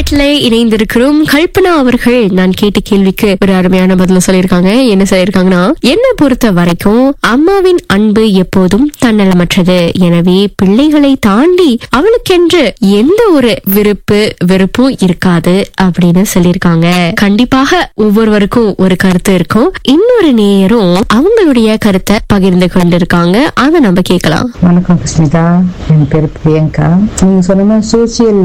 எட்டுல இணைந்திருக்கிறோம் கல்பனா அவர்கள் நான் கேட்ட கேள்விக்கு ஒரு அருமையான பதில சொல்லியிருக்காங்க என்ன சொல்லியிருக்காங்கன்னா என்ன பொறுத்த வரைக்கும் அம்மாவின் அன்பு எப்போதும் தன்னலமற்றது எனவே பிள்ளைகளை தாண்டி அவளுக்கென்று எந்த ஒரு விருப்பு வெறுப்பும் இருக்காது அப்படின்னு சொல்லியிருக்காங்க கண்டிப்பாக ஒவ்வொருவருக்கும் ஒரு கருத்து இருக்கும் இன்னொரு நேயரும் அவங்களுடைய கருத்தை பகிர்ந்து கொண்டிருக்காங்க அதை நம்ம கேட்கலாம் வணக்கம் கிருஷ்ணிதா என் பேர் பிரியங்கா நீங்க சொன்ன மாதிரி சோசியல்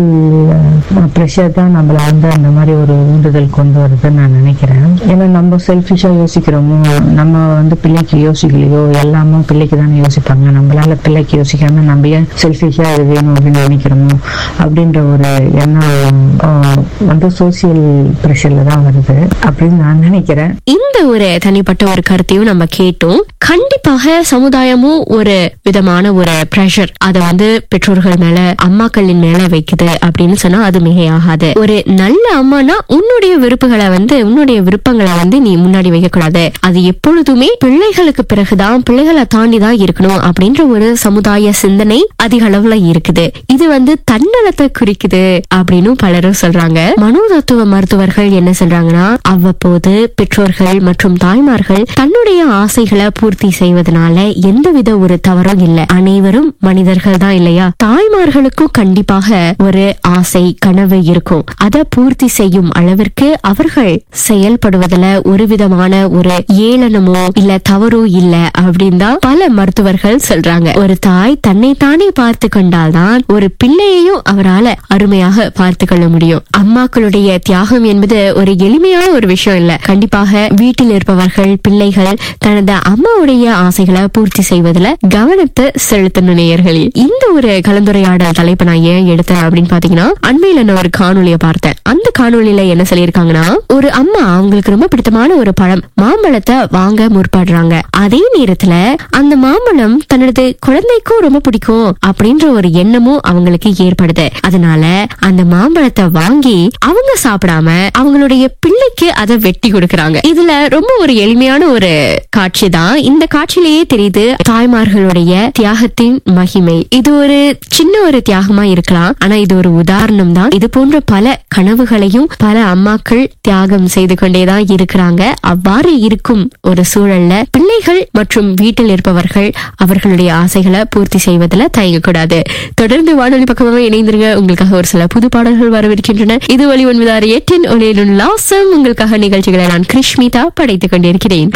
ப்ரெஷர் தான் நம்மள வந்து அந்த மாதிரி ஒரு ஊண்டுதல் கொண்டு வருதுன்னு நான் நினைக்கிறேன் ஏன்னா நம்ம செல்ஃபிஷா யோசிக்கிறோமோ நம்ம வந்து பிள்ளைக்கு யோசிக்கலையோ எல்லாமே பிள்ளைக்கு தானே யோசிப்பாங்க நம்மளால பிள்ளைக்கு யோசிக்காம நம்ம ஏன் செல்ஃபிஷா இது வேணும் அப்படின்னு நினைக்கிறோமோ அப்படின்ற ஒரு எண்ணம் ஆஹ், வந்து சோசியல் ப்ரெஷர்ல தான் வருது அப்படின்னு நான் நினைக்கிறேன் இந்த ஒரு தனிப்பட்ட ஒரு கருத்தையும் நம்ம கேட்டோம் கண்டிப்பாக சமுதாயமும் ஒரு விதமான ஒரு ப்ரெஷர் அத வந்து பெற்றோர்கள் மேல அம்மாக்களின் மேல வைக்குது அப்படின்னு சொன்னா அது மிகையாகாது ஒரு நல்ல அம்மானா உன்னுடைய விருப்புகளை வந்து உன்னுடைய விருப்பங்களை வந்து நீ முன்னாடி வைக்க கூடாது அது எப்பொழுதுமே பிள்ளைகளுக்கு பிறகுதான் பிள்ளைகளை தாண்டி தான் இருக்கணும் அப்படின்ற ஒரு சமுதாய சிந்தனை அதிக அளவுல இருக்குது இது வந்து தன்னலத்தை குறிக்குது அப்படின்னு பலரும் சொல்றாங்க மனோதத்துவ மருத்துவர்கள் என்ன சொல்றாங்கன்னா அவ்வப்போது பெற்றோர்கள் மற்றும் தாய்மார்கள் தன்னுடைய ஆசைகளை பூர்த்தி செய்வதனால எந்தவித ஒரு தவறும் இல்ல அனைவரும் மனிதர்கள் தான் இல்லையா தாய்மார்களுக்கும் கண்டிப்பாக ஒரு ஆசை கனவு இருக்கும் அதை பூர்த்தி செய்யும் அளவிற்கு அவர்கள் செயல்படுவதில் ஒரு விதமான ஒரு ஏளனமோ இல்ல தவறோ இல்ல அப்படின்னு தான் பல மருத்துவர்கள் சொல்றாங்க ஒரு தாய் தன்னை தானே பார்த்து கொண்டால்தான் ஒரு பிள்ளையையும் அவரால அருமையாக பார்த்து கொள்ள முடியும் அம்மாக்களுடைய தியாகம் என்பது ஒரு எளிமையான ஒரு விஷயம் இல்ல கண்டிப்பாக வீட்டில் இருப்பவர்கள் பிள்ளைகள் தனது அம்மாவுடைய ஆசைகளை பூர்த்தி செய்வதில் கவனத்தை செலுத்தணும் நேயர்களே இந்த ஒரு கலந்துரையாடல் தலைப்பை நான் ஏன் எடுத்தேன் அப்படின்னு பாத்தீங்கன்னா அண்மையில நான் ஒரு காணொளியை பார்த்தேன் அந்த காணொளியில என்ன சொல்லியிருக்காங்கன்னா ஒரு அம்மா அவங்களுக்கு ரொம்ப பிடித்தமான ஒரு பழம் மாம்பழத்தை வாங்க முற்படுறாங்க அதே நேரத்துல அந்த மாம்பழம் தனது குழந்தைக்கும் ரொம்ப பிடிக்கும் அப்படின்ற ஒரு எண்ணமும் அவங்களுக்கு ஏற்படுது அதனால அந்த மாம்பழத்தை வாங்கி அவங்க சாப்பிடாம அவங்களுடைய பிள்ளைக்கு அதை வெட்டி கொடுக்கறாங்க இதுல ரொம்ப ஒரு எளிமையான ஒரு காட்சி தான் இந்த காட்சியிலேயே தெரியுது தாய்மார்களுடைய தியாகத்தின் மகிமை இது ஒரு சின்ன ஒரு தியாகமா இருக்கலாம் ஆனா இது ஒரு உதாரணம் தான் இது போன்ற பல கனவுகளையும் பல அம்மாக்கள் தியாகம் செய்து கொண்டேதான் இருக்கிறாங்க அவ்வாறு இருக்கும் ஒரு சூழல்ல பிள்ளைகள் மற்றும் வீட்டில் இருப்பவர்கள் அவர்களுடைய ஆசைகளை பூர்த்தி செய்வதில் தயங்கக்கூடாது தொடர்ந்து வானொலி பக்கமாக இணைந்திருங்க உங்களுக்காக ஒரு சில புது பாடல்கள் வரவிருக்கின்றன இது ஒளி ஒன்பதாறு எட்டின் ஒளியிலும் லாசம் உங்களுக்காக நிகழ்ச்சிகளை நான் கிருஷ்மிதா படைத்துக் கொண்டிருக்கிறேன்